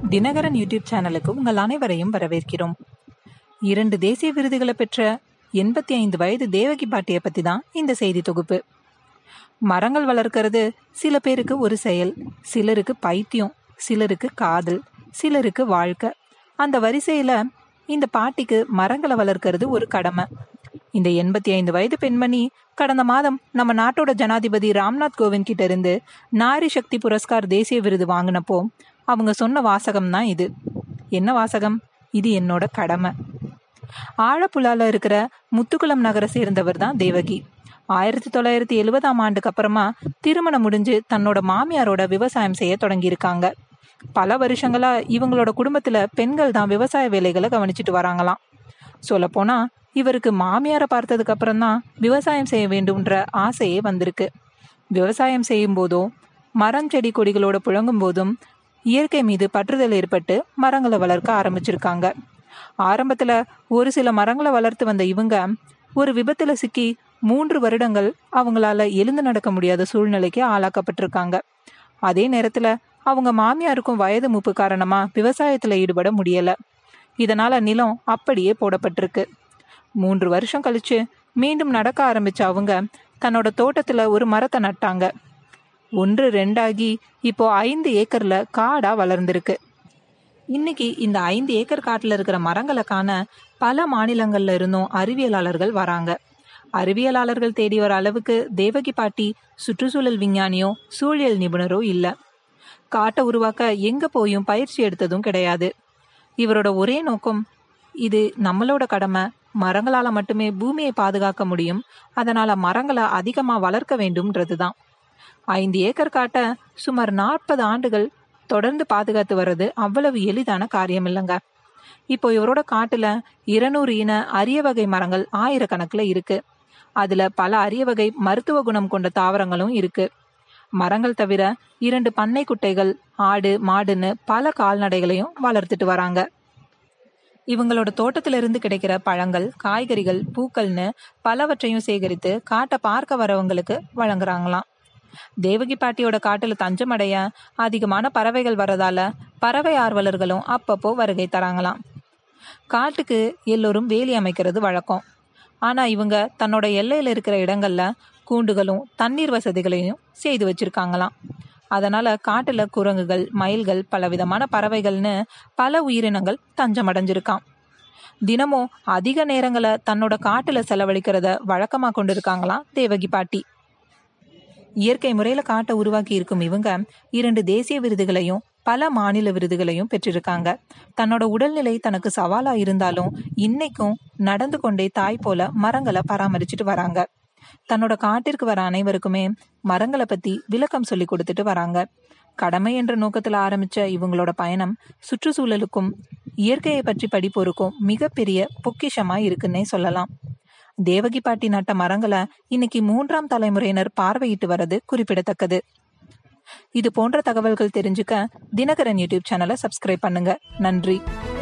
Dinakaran YouTube சேனலுக்கு உங்கள் அனைவரையும் வரவேற்கிறோம் இரண்டு தேசிய விருதுகளை பெற்ற எண்பத்தி ஐந்து வயது தேவகி பாட்டியை பற்றி தான் இந்த செய்தி தொகுப்பு மரங்கள் வளர்க்கறது சில பேருக்கு ஒரு செயல் சிலருக்கு பைத்தியம் சிலருக்கு காதல் சிலருக்கு வாழ்க்கை அந்த வரிசையில் இந்த பாட்டிக்கு மரங்களை வளர்க்கறது ஒரு கடமை இந்த எண்பத்தி ஐந்து வயது பெண்மணி கடந்த மாதம் நம்ம நாட்டோட ஜனாதிபதி ராம்நாத் கோவிந்த் கிட்ட இருந்து நாரி சக்தி புரஸ்கார் தேசிய விருது வாங்கினப்போ அவங்க சொன்ன வாசகம் தான் இது என்ன வாசகம் இது என்னோட கடமை ஆழப்புழால இருக்கிற முத்துக்குளம் நகரை சேர்ந்தவர் தான் தேவகி ஆயிரத்தி தொள்ளாயிரத்தி எழுபதாம் ஆண்டுக்கு அப்புறமா திருமணம் முடிஞ்சு தன்னோட மாமியாரோட விவசாயம் செய்ய தொடங்கியிருக்காங்க பல வருஷங்களா இவங்களோட குடும்பத்துல பெண்கள் தான் விவசாய வேலைகளை கவனிச்சிட்டு வராங்களாம் சொல்லப்போனா இவருக்கு மாமியாரை பார்த்ததுக்கு அப்புறம் தான் விவசாயம் செய்ய வேண்டும்ன்ற ஆசையே வந்திருக்கு விவசாயம் செய்யும் போதும் மரம் செடி கொடிகளோட புழங்கும் போதும் இயற்கை மீது பற்றுதல் ஏற்பட்டு மரங்களை வளர்க்க ஆரம்பிச்சிருக்காங்க ஆரம்பத்துல ஒரு சில மரங்களை வளர்த்து வந்த இவங்க ஒரு விபத்துல சிக்கி மூன்று வருடங்கள் அவங்களால எழுந்து நடக்க முடியாத சூழ்நிலைக்கு ஆளாக்கப்பட்டிருக்காங்க அதே நேரத்துல அவங்க மாமியாருக்கும் வயது மூப்பு காரணமா விவசாயத்துல ஈடுபட முடியல இதனால நிலம் அப்படியே போடப்பட்டிருக்கு மூன்று வருஷம் கழிச்சு மீண்டும் நடக்க ஆரம்பிச்ச அவங்க தன்னோட தோட்டத்துல ஒரு மரத்தை நட்டாங்க ஒன்று ரெண்டாகி இப்போ ஐந்து ஏக்கர்ல காடா வளர்ந்திருக்கு இன்னைக்கு இந்த ஐந்து ஏக்கர் காட்டுல இருக்கிற மரங்களை காண பல மாநிலங்கள்ல இருந்தும் அறிவியலாளர்கள் வராங்க அறிவியலாளர்கள் தேடி வர அளவுக்கு தேவகி பாட்டி சுற்றுச்சூழல் விஞ்ஞானியோ சூழியல் நிபுணரோ இல்ல காட்டை உருவாக்க எங்க போயும் பயிற்சி எடுத்ததும் கிடையாது இவரோட ஒரே நோக்கம் இது நம்மளோட கடமை மரங்களால மட்டுமே பூமியை பாதுகாக்க முடியும் அதனால மரங்களை அதிகமா வளர்க்க வேண்டும்ன்றது தான் ஐந்து ஏக்கர் காட்டை சுமார் நாற்பது ஆண்டுகள் தொடர்ந்து பாதுகாத்து வர்றது அவ்வளவு எளிதான காரியம் இல்லைங்க இப்போ இவரோட காட்டுல இருநூறு இன அரிய வகை மரங்கள் ஆயிரக்கணக்குல இருக்கு அதுல பல அரிய வகை மருத்துவ குணம் கொண்ட தாவரங்களும் இருக்கு மரங்கள் தவிர இரண்டு பண்ணை குட்டைகள் ஆடு மாடுன்னு பல கால்நடைகளையும் வளர்த்துட்டு வராங்க இவங்களோட தோட்டத்துல இருந்து கிடைக்கிற பழங்கள் காய்கறிகள் பூக்கள்னு பலவற்றையும் சேகரித்து காட்டை பார்க்க வரவங்களுக்கு வழங்குறாங்களாம் தேவகி பாட்டியோட காட்டுல தஞ்சமடைய அதிகமான பறவைகள் வரதால பறவை ஆர்வலர்களும் அப்பப்போ வருகை தராங்களாம் காட்டுக்கு எல்லோரும் வேலி அமைக்கிறது வழக்கம் ஆனா இவங்க தன்னோட எல்லையில இருக்கிற இடங்கள்ல கூண்டுகளும் தண்ணீர் வசதிகளையும் செய்து வச்சிருக்காங்களாம் அதனால காட்டுல குரங்குகள் மயில்கள் பலவிதமான பறவைகள்னு பல உயிரினங்கள் தஞ்சம் அடைஞ்சிருக்கான் தினமும் அதிக நேரங்களை தன்னோட காட்டுல செலவழிக்கிறத வழக்கமா கொண்டிருக்காங்களாம் தேவகி பாட்டி இயற்கை முறையில காட்டை உருவாக்கி இருக்கும் இவங்க இரண்டு தேசிய விருதுகளையும் பல மாநில விருதுகளையும் பெற்றிருக்காங்க தன்னோட உடல்நிலை தனக்கு சவாலா இருந்தாலும் இன்னைக்கும் நடந்து கொண்டே தாய் போல மரங்களை பராமரிச்சுட்டு வராங்க தன்னோட காட்டிற்கு வர அனைவருக்குமே மரங்களை பத்தி விளக்கம் சொல்லி கொடுத்துட்டு வராங்க கடமை என்ற நோக்கத்துல ஆரம்பிச்ச இவங்களோட பயணம் சுற்றுச்சூழலுக்கும் இயற்கையை பற்றி படிப்போருக்கும் மிகப்பெரிய பொக்கிஷமா இருக்குன்னே சொல்லலாம் தேவகி பாட்டி நட்ட மரங்களை இன்னைக்கு மூன்றாம் தலைமுறையினர் பார்வையிட்டு வர்றது குறிப்பிடத்தக்கது இது போன்ற தகவல்கள் தெரிஞ்சுக்க தினகரன் யூடியூப் சேனலை சப்ஸ்கிரைப் பண்ணுங்க நன்றி